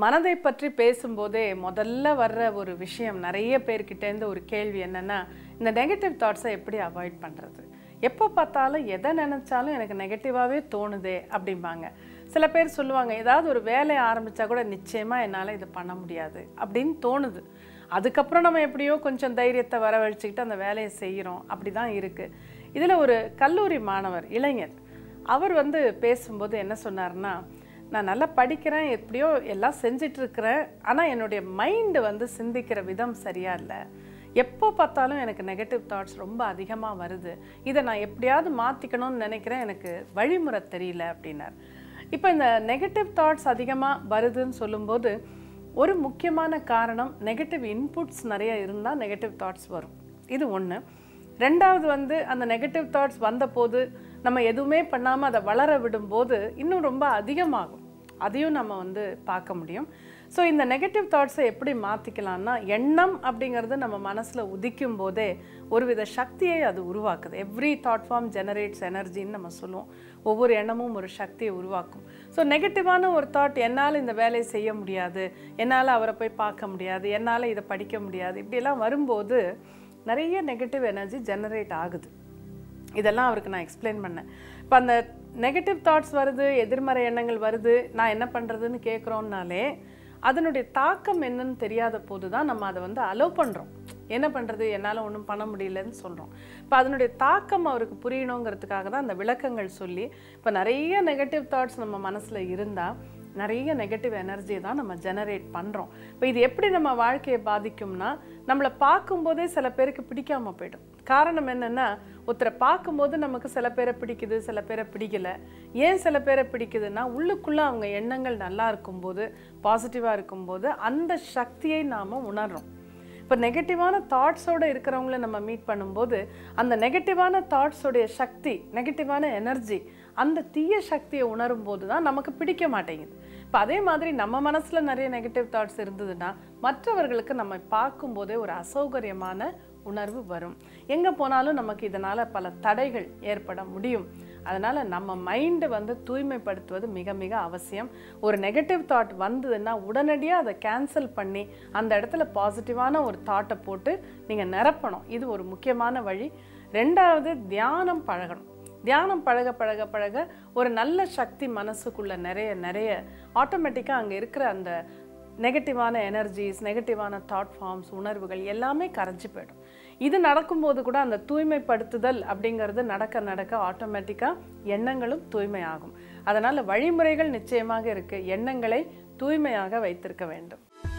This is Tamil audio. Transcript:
மனதை பற்றி பேசும்போதே முதல்ல வர்ற ஒரு விஷயம் நிறைய பேர்கிட்டேருந்து ஒரு கேள்வி என்னன்னா இந்த நெகட்டிவ் தாட்ஸை எப்படி அவாய்ட் பண்ணுறது எப்போ பார்த்தாலும் எதை நினச்சாலும் எனக்கு நெகட்டிவாகவே தோணுதே அப்படிம்பாங்க சில பேர் சொல்லுவாங்க ஏதாவது ஒரு வேலையை ஆரம்பித்தா கூட நிச்சயமாக என்னால் இது பண்ண முடியாது அப்படின்னு தோணுது அதுக்கப்புறம் நம்ம எப்படியோ கொஞ்சம் தைரியத்தை வரவழைச்சிக்கிட்டு அந்த வேலையை செய்கிறோம் அப்படி தான் இருக்குது இதில் ஒரு கல்லூரி மாணவர் இளைஞர் அவர் வந்து பேசும்போது என்ன சொன்னார்னா நான் நல்லா படிக்கிறேன் எப்படியோ எல்லாம் செஞ்சிட்டு இருக்கிறேன் ஆனால் என்னுடைய மைண்டு வந்து சிந்திக்கிற விதம் சரியா இல்லை எப்போ பார்த்தாலும் எனக்கு நெகட்டிவ் தாட்ஸ் ரொம்ப அதிகமாக வருது இதை நான் எப்படியாவது மாற்றிக்கணும்னு நினைக்கிறேன் எனக்கு வழிமுறை தெரியல அப்படின்னார் இப்போ இந்த நெகட்டிவ் தாட்ஸ் அதிகமாக வருதுன்னு சொல்லும்போது ஒரு முக்கியமான காரணம் நெகட்டிவ் இன்புட்ஸ் நிறைய இருந்தால் நெகட்டிவ் தாட்ஸ் வரும் இது ஒன்று ரெண்டாவது வந்து அந்த நெகட்டிவ் தாட்ஸ் வந்தபோது நம்ம எதுவுமே பண்ணாமல் அதை வளர விடும்போது இன்னும் ரொம்ப அதிகமாகும் அதையும் நம்ம வந்து பார்க்க முடியும் ஸோ இந்த நெகட்டிவ் தாட்ஸை எப்படி மாற்றிக்கலாம்னா எண்ணம் அப்படிங்கிறது நம்ம மனசில் உதிக்கும் போதே ஒருவித சக்தியை அது உருவாக்குது எவ்ரி தாட் ஃபார்ம் ஜெனரேட்ஸ் எனர்ஜின்னு நம்ம சொல்லுவோம் ஒவ்வொரு எண்ணமும் ஒரு சக்தியை உருவாக்கும் ஸோ நெகட்டிவான ஒரு தாட் என்னால் இந்த வேலையை செய்ய முடியாது என்னால் அவரை போய் பார்க்க முடியாது என்னால் இதை படிக்க முடியாது இப்படியெல்லாம் வரும்போது நிறைய நெகட்டிவ் எனர்ஜி ஜெனரேட் ஆகுது இதெல்லாம் அவருக்கு நான் எக்ஸ்பிளைன் பண்ணேன் இப்போ அந்த நெகட்டிவ் தாட்ஸ் வருது எதிர்மறை எண்ணங்கள் வருது நான் என்ன பண்ணுறதுன்னு கேட்குறோம்னாலே அதனுடைய தாக்கம் என்னன்னு தெரியாத போது தான் நம்ம அதை வந்து அலோவ் பண்ணுறோம் என்ன பண்ணுறது என்னால் ஒன்றும் பண்ண முடியலன்னு சொல்கிறோம் இப்போ அதனுடைய தாக்கம் அவருக்கு புரியணுங்கிறதுக்காக தான் அந்த விளக்கங்கள் சொல்லி இப்போ நிறைய நெகட்டிவ் தாட்ஸ் நம்ம மனசில் இருந்தால் நிறைய நெகட்டிவ் எனர்ஜியை தான் நம்ம ஜெனரேட் பண்ணுறோம் இப்போ இது எப்படி நம்ம வாழ்க்கையை பாதிக்கும்னா நம்மளை பார்க்கும்போதே சில பேருக்கு பிடிக்காம போயிடும் காரணம் என்னென்னா ஒருத்தரை பார்க்கும்போது நமக்கு சில பேரை பிடிக்குது சில பேரை பிடிக்கல ஏன் சில பேரை பிடிக்குதுன்னா உள்ளுக்குள்ளே அவங்க எண்ணங்கள் நல்லா இருக்கும்போது பாசிட்டிவாக இருக்கும்போது அந்த சக்தியை நாம் உணர்றோம் இப்போ நெகட்டிவான தாட்ஸோடு இருக்கிறவங்கள நம்ம மீட் பண்ணும்போது அந்த நெகட்டிவான தாட்ஸோடைய சக்தி நெகட்டிவான எனர்ஜி அந்த தீய சக்தியை உணரும் போது தான் நமக்கு பிடிக்க மாட்டேங்குது இப்போ அதே மாதிரி நம்ம மனசில் நிறைய நெகட்டிவ் தாட்ஸ் இருந்ததுன்னா மற்றவர்களுக்கு நம்ம பார்க்கும்போதே ஒரு அசௌகரியமான உணர்வு வரும் எங்கே போனாலும் நமக்கு இதனால் பல தடைகள் ஏற்பட முடியும் அதனால் நம்ம மைண்டை வந்து தூய்மைப்படுத்துவது மிக மிக அவசியம் ஒரு நெகட்டிவ் தாட் வந்ததுன்னா உடனடியாக அதை கேன்சல் பண்ணி அந்த இடத்துல பாசிட்டிவான ஒரு தாட்டை போட்டு நீங்கள் நிரப்பணும் இது ஒரு முக்கியமான வழி ரெண்டாவது தியானம் பழகணும் தியானம் பழக பழக பழக ஒரு நல்ல சக்தி மனசுக்குள்ள நிறைய நிறைய ஆட்டோமேட்டிக்காக அங்கே இருக்கிற அந்த நெகட்டிவான எனர்ஜிஸ் நெகட்டிவான தாட் ஃபார்ம்ஸ் உணர்வுகள் எல்லாமே கரைஞ்சி போயிடும் இது நடக்கும்போது கூட அந்த தூய்மைப்படுத்துதல் அப்படிங்கிறது நடக்க நடக்க ஆட்டோமேட்டிக்காக எண்ணங்களும் தூய்மையாகும் அதனால் வழிமுறைகள் நிச்சயமாக இருக்குது எண்ணங்களை தூய்மையாக வைத்திருக்க வேண்டும்